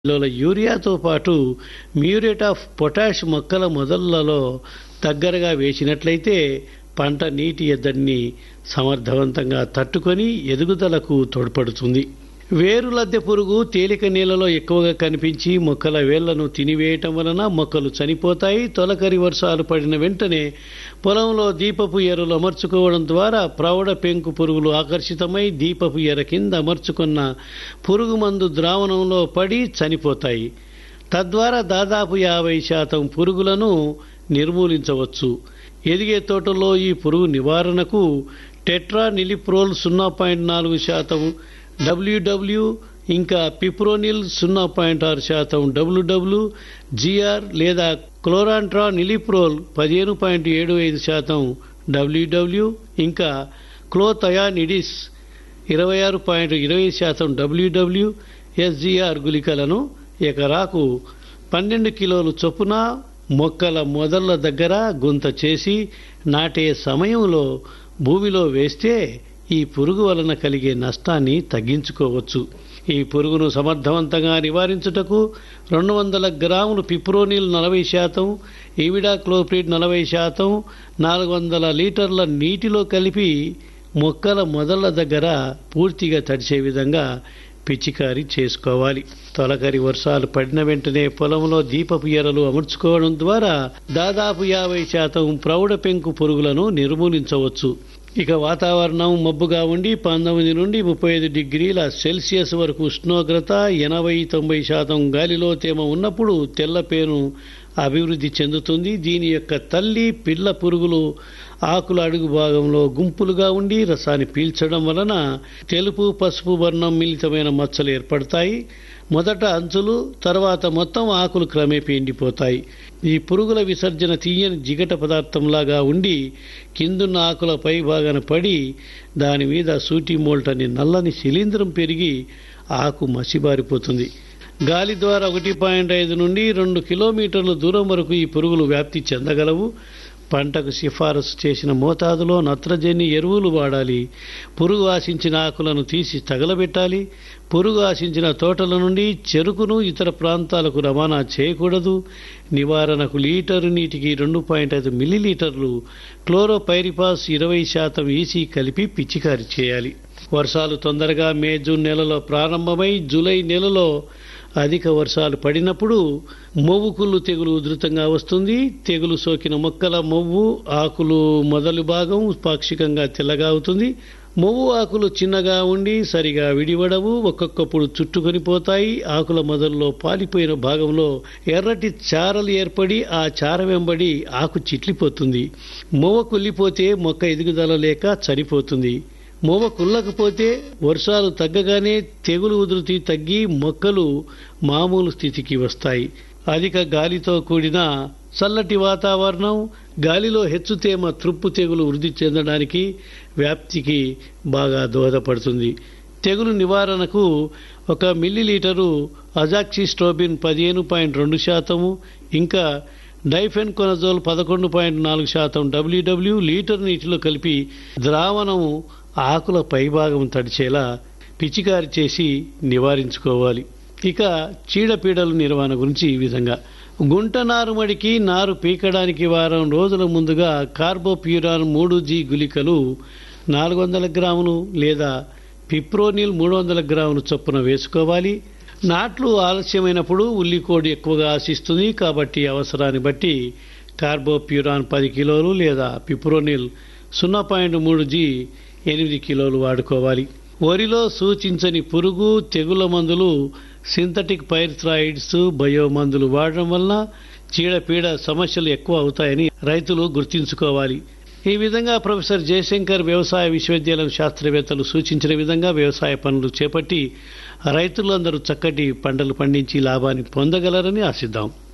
కిలోల యూరియాతో పాటు muriate of potash మొక్కల మొదళ్లలో దగ్గరగా వేసినట్లయితే పంట నీటి ఎద్దడిని సమర్థవంతంగా తట్టుకొని ఎదుగుదలకు తోడ్పడుతుంది వేరు లద్దె పురుగు తేలిక నీళ్లలో ఎక్కువగా కనిపించి మొక్కల వేళ్లను తినివేయటం వలన మొక్కలు చనిపోతాయి తొలకరి వర్షాలు పడిన వెంటనే పొలంలో దీపపు ఎరలు అమర్చుకోవడం ద్వారా ప్రౌఢ పెంకు పురుగులు ఆకర్షితమై దీపపు ఎర కింద అమర్చుకున్న పురుగు మందు ద్రావణంలో పడి చనిపోతాయి తద్వారా దాదాపు యాభై శాతం పురుగులను నిర్మూలించవచ్చు ఎదిగే తోటల్లో ఈ పురుగు నివారణకు టెట్రా నిలిప్రోల్ సున్నా పాయింట్ నాలుగు శాతం డబ్ల్యూడబ్ల్యూ ఇంకా పిప్రోనిల్ సున్నా పాయింట్ ఆరు శాతం డబ్ల్యూడబ్ల్యూ జిఆర్ లేదా క్లోరాంట్రా నిలిప్రోల్ పదిహేను పాయింట్ ఏడు ఐదు శాతం డబ్ల్యూడబ్ల్యూ ఇంకా క్లోథయానిడిస్ ఇరవై ఆరు పాయింట్ ఇరవై శాతం డబ్ల్యూడబ్ల్యూ ఎస్జిఆర్ గుళికలను ఎకరాకు పన్నెండు కిలోలు చొప్పున మొక్కల మొదళ్ల దగ్గర గుంత చేసి నాటే సమయంలో భూమిలో వేస్తే ఈ పురుగు వలన కలిగే నష్టాన్ని తగ్గించుకోవచ్చు ఈ పురుగును సమర్థవంతంగా నివారించుటకు రెండు వందల గ్రాములు పిప్రోనిల్ నలభై శాతం ఈవిడా క్లోప్రిడ్ నలభై శాతం నాలుగు వందల లీటర్ల నీటిలో కలిపి మొక్కల మొదళ్ల దగ్గర పూర్తిగా తడిసే విధంగా పిచికారీ చేసుకోవాలి తొలకరి వర్షాలు పడిన వెంటనే పొలంలో దీపపు ఎరలు అమర్చుకోవడం ద్వారా దాదాపు యాభై శాతం ప్రౌఢ పెంకు పురుగులను నిర్మూలించవచ్చు ఇక వాతావరణం మబ్బుగా ఉండి పంతొమ్మిది నుండి ముప్పై ఐదు డిగ్రీల సెల్సియస్ వరకు ఉష్ణోగ్రత ఎనభై తొంభై శాతం గాలిలో తేమ ఉన్నప్పుడు తెల్లపేను అభివృద్ధి చెందుతుంది దీని యొక్క తల్లి పిల్ల పురుగులు ఆకుల అడుగు భాగంలో గుంపులుగా ఉండి రసాన్ని పీల్చడం వలన తెలుపు పసుపు వర్ణం మిళితమైన మచ్చలు ఏర్పడతాయి మొదట అంచులు తర్వాత మొత్తం ఆకులు క్రమేపీ ఎండిపోతాయి ఈ పురుగుల విసర్జన తీయని జిగట పదార్థంలాగా ఉండి కిందున్న ఆకుల పై భాగాన పడి దాని మీద సూటి మోల్టని నల్లని శిలీంధ్రం పెరిగి ఆకు మసిబారిపోతుంది గాలి ద్వారా ఒకటి పాయింట్ ఐదు నుండి రెండు కిలోమీటర్ల దూరం వరకు ఈ పురుగులు వ్యాప్తి చెందగలవు పంటకు సిఫారసు చేసిన మోతాదులో నత్రజని ఎరువులు వాడాలి పురుగు ఆశించిన ఆకులను తీసి తగలబెట్టాలి పురుగు ఆశించిన తోటల నుండి చెరుకును ఇతర ప్రాంతాలకు రవాణా చేయకూడదు నివారణకు లీటరు నీటికి రెండు పాయింట్ ఐదు మిల్లీలీటర్లు క్లోరోపైరిపాస్ ఇరవై శాతం ఈసీ కలిపి పిచికారి చేయాలి వర్షాలు తొందరగా మే జూన్ నెలలో ప్రారంభమై జూలై నెలలో అధిక వర్షాలు పడినప్పుడు మొవ్వు కుళ్ళు తెగులు ఉధృతంగా వస్తుంది తెగులు సోకిన మొక్కల మొవ్వు ఆకులు మొదలు భాగం పాక్షికంగా తెల్లగా అవుతుంది మొవ్వు ఆకులు చిన్నగా ఉండి సరిగా విడివడవు ఒక్కొక్కప్పుడు చుట్టుకొని పోతాయి ఆకుల మొదల్లో పాలిపోయిన భాగంలో ఎర్రటి చారలు ఏర్పడి ఆ చార వెంబడి ఆకు చిట్లిపోతుంది మొవ్వ కుళ్ళిపోతే మొక్క ఎదుగుదల లేక చనిపోతుంది మోవ కుల్లకపోతే వర్షాలు తగ్గగానే తెగులు ఉధృతి తగ్గి మొక్కలు మామూలు స్థితికి వస్తాయి అధిక గాలితో కూడిన చల్లటి వాతావరణం గాలిలో హెచ్చు తేమ త్రుప్పు తెగులు వృద్ధి చెందడానికి వ్యాప్తికి బాగా దోహదపడుతుంది తెగులు నివారణకు ఒక మిల్లీలీటరు అజాక్సిస్ట్రోబిన్ పదిహేను పాయింట్ రెండు శాతము ఇంకా డైఫెన్ కొనజోల్ పదకొండు పాయింట్ నాలుగు శాతం డబ్ల్యూడబ్ల్యూ లీటర్ నీటిలో కలిపి ద్రావణం ఆకుల పైభాగం తడిచేలా పిచికారి చేసి నివారించుకోవాలి ఇక చీడపీడల నిర్వహణ గురించి ఈ విధంగా గుంట నారుమడికి నారు పీకడానికి వారం రోజుల ముందుగా కార్బోప్యూరాన్ మూడు జీ గుళికలు నాలుగు వందల గ్రాములు లేదా పిప్రోనిల్ మూడు వందల గ్రాములు చొప్పున వేసుకోవాలి నాట్లు ఆలస్యమైనప్పుడు ఉల్లికోడి ఎక్కువగా ఆశిస్తుంది కాబట్టి అవసరాన్ని బట్టి కార్బోప్యూరాన్ పది కిలోలు లేదా పిప్రోనిల్ సున్నా పాయింట్ మూడు జీ ఎనిమిది కిలోలు వాడుకోవాలి వరిలో సూచించని పురుగు తెగుల మందులు సింథటిక్ పైర్థ్రాయిడ్స్ బయో మందులు వాడడం వలన చీడపీడ సమస్యలు ఎక్కువ అవుతాయని రైతులు గుర్తించుకోవాలి ఈ విధంగా ప్రొఫెసర్ జయశంకర్ వ్యవసాయ విశ్వవిద్యాలయం శాస్త్రవేత్తలు సూచించిన విధంగా వ్యవసాయ పనులు చేపట్టి రైతులందరూ చక్కటి పంటలు పండించి లాభాన్ని పొందగలరని ఆశిద్దాం